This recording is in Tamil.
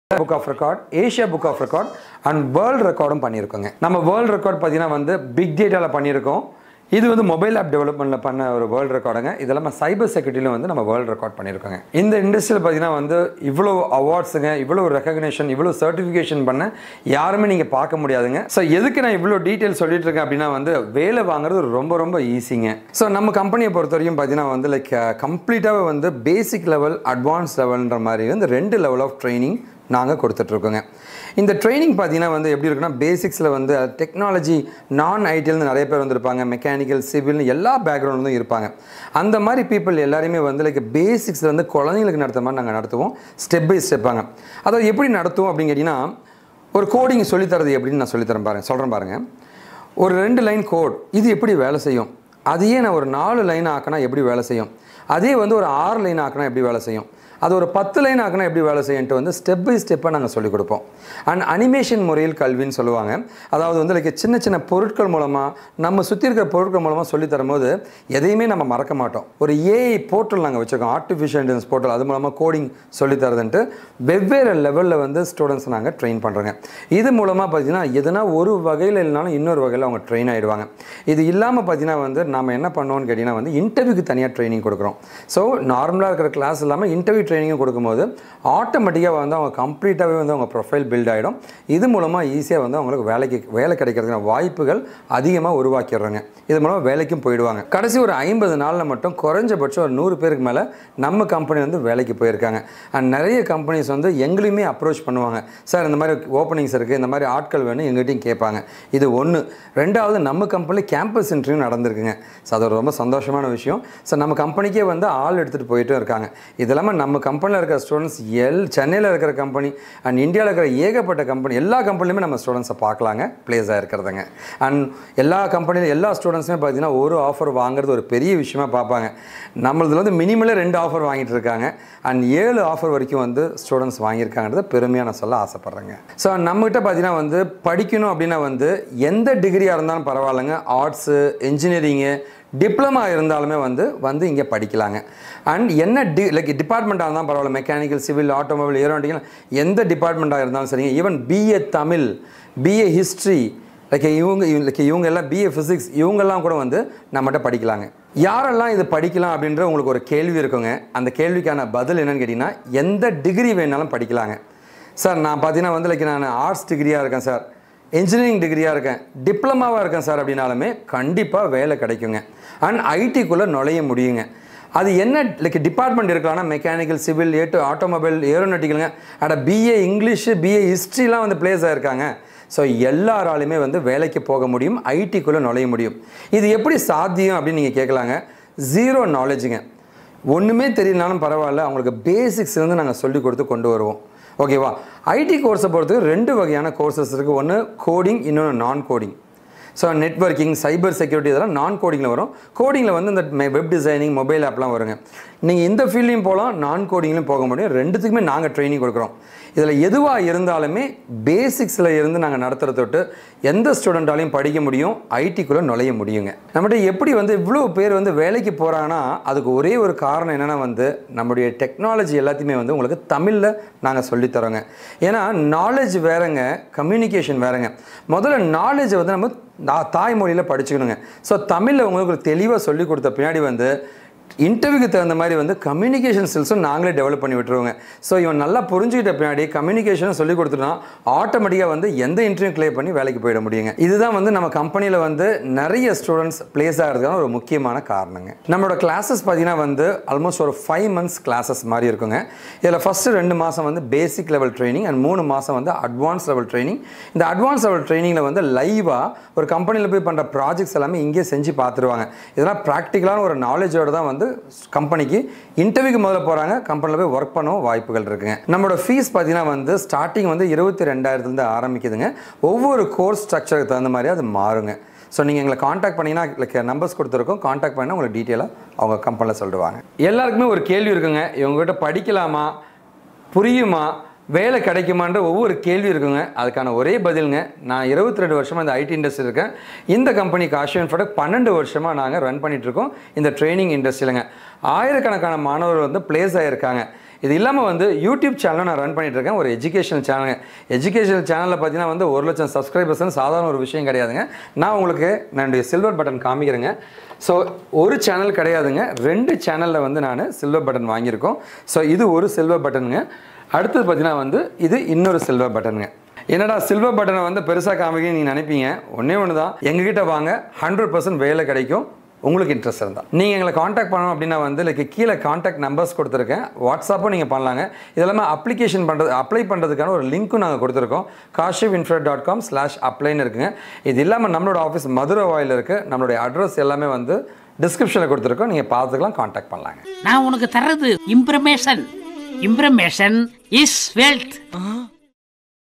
book of record Asia book of record and world ரெக்கார்டும் பண்ணியிருக்கோங்க நம்ம வேர்ல்டு ரெக்கார்ட் பார்த்தீங்கன்னா வந்து பிக் டேட்டாவில் பண்ணியிருக்கோம் இது வந்து மொபைல் ஆப் டெவலப்மெண்ட்டில் பண்ண ஒரு வேர்ல்டு ரெக்கார்டுங்க இதெல்லாம் சைபர் செக்யூரிட்டியில் வந்து நம்ம வேர்ல்டு ரெக்கார்ட் பண்ணியிருக்கோங்க இந்த இண்டஸ்ட்ரியில் பார்த்தீங்கன்னா வந்து இவ்வளோ அவார்ட்ஸுங்க இவ்வளோ ரெகக்னேஷன் இவ்வளோ சர்டிஃபிகேஷன் பண்ண யாருமே நீங்கள் பார்க்க முடியாதுங்க ஸோ எதுக்கு நான் இவ்வளோ டீட்டெயில் சொல்லிட்டு இருக்கேன் அப்படின்னா வந்து வேலை வாங்குறது ரொம்ப ரொம்ப ஈஸிங்க ஸோ நம்ம கம்பெனியை பொறுத்த வரைக்கும் பார்த்தீங்கன்னா வந்து லைக் கம்ப்ளீட்டாகவே வந்து பேசிக் லெவல் அட்வான்ஸ் லெவல்ன்ற மாதிரி வந்து ரெண்டு லெவல் ஆஃப் ட்ரைனிங் நாங்கள் கொடுத்துட்ருக்கோங்க இந்த ட்ரைனிங் பார்த்தீங்கன்னா வந்து எப்படி இருக்குன்னா பேசிக்ஸில் வந்து டெக்னாலஜி நான் ஐடியிலேருந்து நிறைய பேர் வந்திருப்பாங்க மெக்கானிக்கல் சிவில்னு எல்லா பேக்ரவுண்ட்லேயும் இருப்பாங்க அந்த மாதிரி பீப்புள் எல்லாருமே வந்து லைக் பேசிக்ஸில் வந்து குழந்தைங்களுக்கு நடத்துற மாதிரி நாங்கள் நடத்துவோம் ஸ்டெப் பை ஸ்டெப்பாங்க அதாவது எப்படி நடத்துவோம் அப்படின்னு கேட்டிங்கன்னா ஒரு கோடிங் சொல்லித்தரது எப்படின்னு நான் சொல்லித்தரேன் பாருங்க சொல்கிறேன் பாருங்கள் ஒரு ரெண்டு லைன் கோட் இது எப்படி வேலை செய்யும் அதையே நான் ஒரு நாலு லைன் ஆக்கினா எப்படி வேலை செய்யும் அதே வந்து ஒரு ஆறு லைன் ஆக்கினா எப்படி வேலை செய்யும் அது ஒரு பத்து லைன் ஆக்கினா எப்படி வேலை செய்யுன்ட்டு வந்து ஸ்டெப் பை ஸ்டெப்பாக நாங்கள் சொல்லிக் கொடுப்போம் அண்ட் அனிமேஷன் முறையில் கல்வின்னு சொல்லுவாங்க அதாவது வந்து லைக் சின்ன சின்ன பொருட்கள் மூலமாக நம்ம சுற்றி இருக்கிற பொருட்கள் மூலமாக சொல்லி தரும்போது எதையுமே நம்ம மறக்க மாட்டோம் ஒரு ஏஐ போர்ட்டல் நாங்கள் வச்சுருக்கோம் ஆர்டிஃபிஷியல் இன்டெலிஜென்ஸ் போர்ட்டல் அது மூலமாக கோடிங் சொல்லி தரதுன்ட்டு வெவ்வேறு லெவலில் வந்து ஸ்டூடெண்ட்ஸ் நாங்கள் ட்ரெயின் பண்ணுறோங்க இது மூலமாக பார்த்தீங்கன்னா எதனா ஒரு வகையில் இல்லைனாலும் இன்னொரு வகையில் அவங்க ட்ரெயின் ஆகிடுவாங்க இது இல்லாமல் பார்த்தீங்கன்னா வந்து நம்ம என்ன பண்ணோம்னு கேட்டிங்கன்னா வந்து இன்டர்வியூக்கு தனியாக ட்ரைனிங் கொடுக்குறோம் ஸோ நார்மலாக இருக்கிற கிளாஸ் இல்லாமல் இன்டர்வியூ ட்ரைனிங்கும் கொடுக்கும்போது ஆட்டோமேட்டிக்காக வந்து அவங்க கம்ப்ளீட்டாகவே வந்து அவங்க ப்ரொஃபைல் பில்ட் ஆகிடும் இது மூலமாக ஈஸியாக வந்து அவங்களுக்கு வேலைக்கு வேலை கிடைக்கிறதுக்கான வாய்ப்புகள் அதிகமாக உருவாக்கிடுறாங்க இது மூலமாக வேலைக்கும் போயிடுவாங்க கடைசி ஒரு ஐம்பது நாளில் மட்டும் குறைஞ்சபட்சம் ஒரு நூறு பேருக்கு மேலே நம்ம கம்பெனி வந்து வேலைக்கு போயிருக்காங்க அண்ட் நிறைய கம்பெனிஸ் வந்து எங்களையுமே அப்ரோச் பண்ணுவாங்க சார் இந்த மாதிரி ஓப்பனிங்ஸ் இருக்குது இந்த மாதிரி ஆட்கள் வேணும் எங்கிட்டையும் கேட்பாங்க இது ஒன்று ரெண்டாவது நம்ம கம்பெனியில் கேம்பஸ் இன்டர்வியூ நடந்திருக்குங்க ஸோ அது ஒரு ரொம்ப சந்தோஷமான விஷயம் ஸோ நம்ம கம்பெனிக்கே வந்து ஆள் எடுத்துகிட்டு போயிட்டும் இருக்காங்க இது இல்லாமல் நம்ம கம்பெனியில் இருக்கிற ஸ்டூடெண்ட்ஸ் எல் சென்னையில் இருக்கிற கம்பெனி அண்ட் இந்தியாவில் இருக்கிற ஏகப்பட்ட கம்பெனி எல்லா கம்பெனிலுமே நம்ம ஸ்டூடெண்ட்ஸை பார்க்கலாங்க பிளேஸ் ஆகிருக்கிறதுங்க அண்ட் எல்லா கம்பெனிலும் எல்லா ஸ்டூடெண்ட்ஸுமே பார்த்தீங்கன்னா ஒரு ஆஃபர் வாங்குறது ஒரு பெரிய விஷயமா பார்ப்பாங்க நம்மளதுல வந்து மினிமலே ரெண்டு ஆஃபர் வாங்கிட்டு இருக்காங்க அண்ட் ஏழு ஆஃபர் வரைக்கும் வந்து ஸ்டூடெண்ட்ஸ் வாங்கியிருக்காங்கிறத பெருமையாக நான் சொல்ல ஆசைப்பட்றேங்க ஸோ நம்மகிட்ட பார்த்தீங்கன்னா வந்து படிக்கணும் அப்படின்னா வந்து எந்த டிகிரியாக இருந்தாலும் பரவாயில்லைங்க ஆர்ட்ஸு இன்ஜினியரிங்கு டிப்ளமா இருந்தாலுமே வந்து வந்து இங்கே படிக்கலாங்க அண்ட் என்ன டி லைக் டிபார்ட்மெண்ட்டாக இருந்தாலும் பரவாயில்ல மெக்கானிக்கல் சிவில் ஆட்டோமொபைல் ஏரோட்டிக்கல் எந்த டிபார்ட்மெண்ட்டாக இருந்தாலும் சரிங்க even BA Tamil BA history like இவங்க லைக் இவங்க எல்லாம் பிஏ ஃபிசிக்ஸ் இவங்கெல்லாம் கூட வந்து நம்மகிட்ட படிக்கலாங்க யாரெல்லாம் இது படிக்கலாம் அப்படின்ற உங்களுக்கு ஒரு கேள்வி இருக்குங்க அந்த கேள்விக்கான பதில் என்னன்னு கேட்டிங்கன்னா எந்த டிகிரி வேணாலும் படிக்கலாங்க சார் நான் பார்த்தீங்கன்னா வந்து லைக் நான் ஆர்ட்ஸ் டிகிரியாக இருக்கேன் சார் இன்ஜினியரிங் டிகிரியாக இருக்கேன் டிப்ளமாவாக இருக்கேன் சார் அப்படின்னாலுமே கண்டிப்பாக வேலை கிடைக்குங்க அண்ட் ஐடிக்குள்ளே நுழைய முடியுங்க அது என்ன லைக் டிபார்ட்மெண்ட் இருக்கலாம்னா மெக்கானிக்கல் சிவில் ஏட்டு ஆட்டோமொபைல் ஏரோநாட்டிக்கலுங்க அட பிஏ இங்கிலீஷு பிஏ ஹிஸ்ட்ரிலாம் வந்து பிளேஸ் ஆகிருக்காங்க ஸோ எல்லாராலையுமே வந்து வேலைக்கு போக முடியும் ஐடிக்குள்ளே நுழைய முடியும் இது எப்படி சாத்தியம் அப்படின்னு நீங்கள் கேட்கலாங்க ஜீரோ நாலேஜுங்க ஒன்றுமே தெரியலனாலும் பரவாயில்ல அவங்களுக்கு பேசிக்ஸ்லேருந்து நாங்கள் சொல்லி கொடுத்து கொண்டு வருவோம் ஓகேவா ஐடி கோர்ஸை பொறுத்து ரெண்டு வகையான கோர்சஸ் இருக்குது ஒன்று கோடிங் இன்னொன்று நான் coding so networking cyber security இதெல்லாம் நான் கோடிங்கில் வரும் கோடிங்கில் வந்து இந்த வெப் டிசைனிங் மொபைல் ஆப்லாம் வருங்க நீங்கள் இந்த ஃபீல்ட்லையும் போகலாம் நான் கோடிங்லையும் போக முடியும் ரெண்டுத்துக்குமே நாங்கள் ட்ரைனிங் கொடுக்குறோம் இதில் எதுவாக இருந்தாலுமே பேசிக்ஸில் இருந்து நாங்கள் நடத்துகிற தொட்டு எந்த ஸ்டூடெண்ட்டாலையும் படிக்க முடியும் ஐடிக்குள்ளே நுழைய முடியுங்க நம்மகிட்ட எப்படி வந்து இவ்வளோ பேர் வந்து வேலைக்கு போகிறாங்கன்னா அதுக்கு ஒரே ஒரு காரணம் என்னென்னா வந்து நம்முடைய டெக்னாலஜி எல்லாத்தையுமே வந்து உங்களுக்கு தமிழில் நாங்கள் சொல்லித்தரோங்க ஏன்னா நாலேஜ் வேறங்க கம்யூனிகேஷன் வேறங்க முதல்ல நாலேஜை வந்து நம்ம நான் தாய்மொழியில் படிச்சுக்கணுங்க ஸோ தமிழில் உங்களுக்கு தெளிவாக சொல்லி கொடுத்த பின்னாடி வந்து இன்டர்வியூக்கு தகுந்த மாதிரி வந்து கம்யூனிகேஷன் ஸ்கில்ஸும் நாங்களே டெவலப் பண்ணி விட்டுருவோங்க ஸோ இவன் நல்லா புரிஞ்சுக்கிட்ட பின்னாடி கம்யூனிகேஷனும் சொல்லி கொடுத்துட்டோம்னா ஆட்டோமேட்டிக்காக வந்து எந்த இன்டர்வியூ கிளியர் பண்ணி வேலைக்கு போயிட முடியுங்க இதுதான் வந்து நம்ம கம்பெனியில் வந்து நிறைய ஸ்டூடெண்ட்ஸ் பிளேஸ் ஆகிறதுக்கான ஒரு முக்கியமான காரணங்க நம்மளோட கிளாஸஸ் பார்த்தீங்கன்னா வந்து ஆல்மோஸ்ட் ஒரு ஃபைவ் மந்த்ஸ் கிளாஸஸ் மாதிரி இருக்குங்க இதில் ஃபஸ்ட்டு ரெண்டு மாதம் வந்து பேசிக் லெவல் ட்ரைனிங் அண்ட் மூணு மாதம் வந்து அட்வான்ஸ் லெவல் ட்ரைனிங் இந்த அட்வான்ஸ் லெவல் ட்ரைனிங்கில் வந்து லைவாக ஒரு கம்பெனியில் போய் பண்ணுற ப்ராஜெக்ட்ஸ் எல்லாமே இங்கே செஞ்சு பார்த்துருவாங்க இதெல்லாம் ப்ராக்டிக்கலான ஒரு நாலேஜோட தான் வந்து கம்பெனிக்கு இன்டர்வியூக்கு முதல்ல போகிறாங்க கம்பெனியில் போய் ஒர்க் பண்ணவும் வாய்ப்புகள் இருக்குங்க நம்மளோட ஃபீஸ் பார்த்தீங்கன்னா வந்து ஸ்டார்டிங் வந்து இருபத்தி ரெண்டாயிரத்துலேருந்து ஆரம்பிக்குதுங்க ஒவ்வொரு கோர்ஸ் ஸ்ட்ரக்சருக்கு தகுந்த மாதிரி அது மாறுங்க ஸோ நீங்கள் எங்களை காண்டாக்ட் பண்ணிங்கன்னா லைக் நம்பர்ஸ் கொடுத்துருக்கோம் காண்டாக்ட் பண்ணால் உங்களுக்கு டீட்டெயிலாக அவங்க கம்பெனியில் சொல்லிடுவாங்க எல்லாருக்குமே ஒரு கேள்வி இருக்குங்க இவங்ககிட்ட படிக்கலாமா புரியுமா வேலை கிடைக்குமான்ற ஒவ்வொரு கேள்வி இருக்குங்க அதுக்கான ஒரே பதிலுங்க நான் இருபத்தி ரெண்டு வருஷமாக இந்த ஐடி இண்டஸ்ட்ரி இருக்கேன் இந்த கம்பெனி காஷியன் ப்ராடக்ட் பன்னெண்டு வருஷமாக நாங்கள் ரன் பண்ணிட்டு இருக்கோம் இந்த ட்ரைனிங் இண்டஸ்ட்ரியிலங்க ஆயிரக்கணக்கான மாணவர்கள் வந்து பிளேஸ் ஆகியிருக்காங்க இது இல்லாமல் வந்து யூடியூப் சேனலும் நான் ரன் பண்ணிட்டு இருக்கேன் ஒரு எஜுகேஷனல் சேனலுங்க எஜுகேஷனல் சேனலில் பார்த்தீங்கன்னா வந்து ஒரு லட்சம் சப்ஸ்கிரைபர்ஸ் சாதாரண ஒரு விஷயம் கிடையாதுங்க நான் உங்களுக்கு நான் சில்வர் பட்டன் காமிக்கிறேங்க ஸோ ஒரு சேனல் கிடையாதுங்க ரெண்டு சேனலில் வந்து நான் சில்வர் பட்டன் வாங்கியிருக்கோம் ஸோ இது ஒரு சில்வர் பட்டனுங்க அடுத்தது பார்த்தீங்கன்னா வந்து இது இன்னொரு சில்வர் பட்டனுங்க என்னடா சில்வர் பட்டனை வந்து பெருசாக காமிக்க நீங்கள் நினைப்பீங்க ஒன்றே ஒன்று தான் எங்ககிட்ட வாங்க ஹண்ட்ரட் பர்சன்ட் வேலை கிடைக்கும் உங்களுக்கு இன்ட்ரெஸ்ட் இருந்தால் நீங்கள் எங்களை காண்டாக்ட் பண்ணணும் அப்படின்னா வந்து லைக் கீழே காண்டாக்ட் நம்பர்ஸ் கொடுத்துருக்கேன் வாட்ஸ்அப்பும் நீங்கள் பண்ணலாங்க இதெல்லாமே அப்ளிகேஷன் பண்ணுறது அப்ளை பண்ணுறதுக்கான ஒரு லிங்க்கும் நாங்கள் கொடுத்துருக்கோம் காஷிவ் இன்ஃப்ரட் டாட் காம் ஸ்லாஷ் அப்ளைன்னு இருக்குங்க இது இல்லாமல் நம்மளோட ஆஃபீஸ் மதுரை வாயில் இருக்குது நம்மளுடைய அட்ரஸ் எல்லாமே வந்து டிஸ்கிரிப்ஷனில் கொடுத்துருக்கோம் நீங்கள் பார்த்துக்கலாம் காண்டாக்ட் பண்ணலாங்க நான் உனக்கு தர்றது இம்ப்ரமேஷன் இம்ப்ரமேஷன் இஸ் வெல்த்